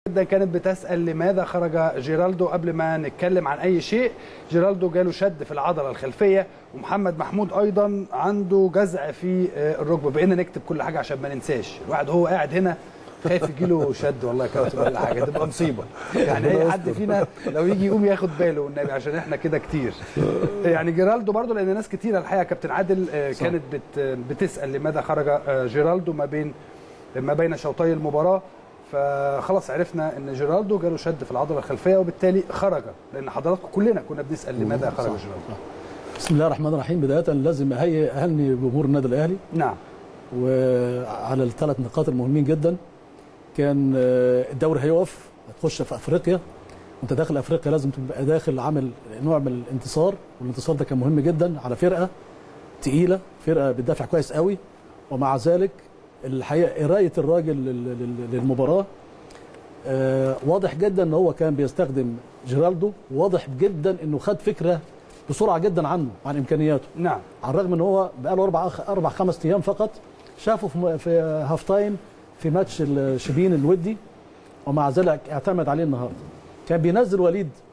جدا كانت بتسال لماذا خرج جيرالدو قبل ما نتكلم عن اي شيء جيرالدو جاله شد في العضله الخلفيه ومحمد محمود ايضا عنده جزع في الركبه بقينا نكتب كل حاجه عشان ما ننساش الواحد هو قاعد هنا خايف يجيله شد والله كابتن ولا حاجه تبقى مصيبه يعني اي حد فينا لو يجي يقوم ياخد باله والنبي عشان احنا كده كتير يعني جيرالدو برضو لان ناس كتيره الحقيقه كابتن عادل كانت بت بتسال لماذا خرج جيرالدو ما بين ما بين شوطي المباراه فخلاص عرفنا ان جيرالدو جاله شد في العضله الخلفيه وبالتالي خرج لان حضراتكم كلنا كنا بنسال لماذا خرج جيرالدو بسم الله الرحمن الرحيم بدايه لازم اهيئ اهني جمهور النادي الاهلي نعم وعلى الثلاث نقاط المهمين جدا كان الدوري هيقف هتخش في افريقيا وانت داخل افريقيا لازم تبقى داخل عامل نوع من الانتصار والانتصار ده كان مهم جدا على فرقه تقيله فرقه بتدافع كويس قوي ومع ذلك الحقيقه قرايه الراجل للمباراه واضح جدا ان هو كان بيستخدم جيرالدو واضح جدا انه خد فكره بسرعه جدا عنه عن امكانياته نعم على الرغم ان هو بقى له اربع اربع خمس ايام فقط شافه في هاف تايم في ماتش الشبين الودي ومع ذلك اعتمد عليه النهارده كان بينزل وليد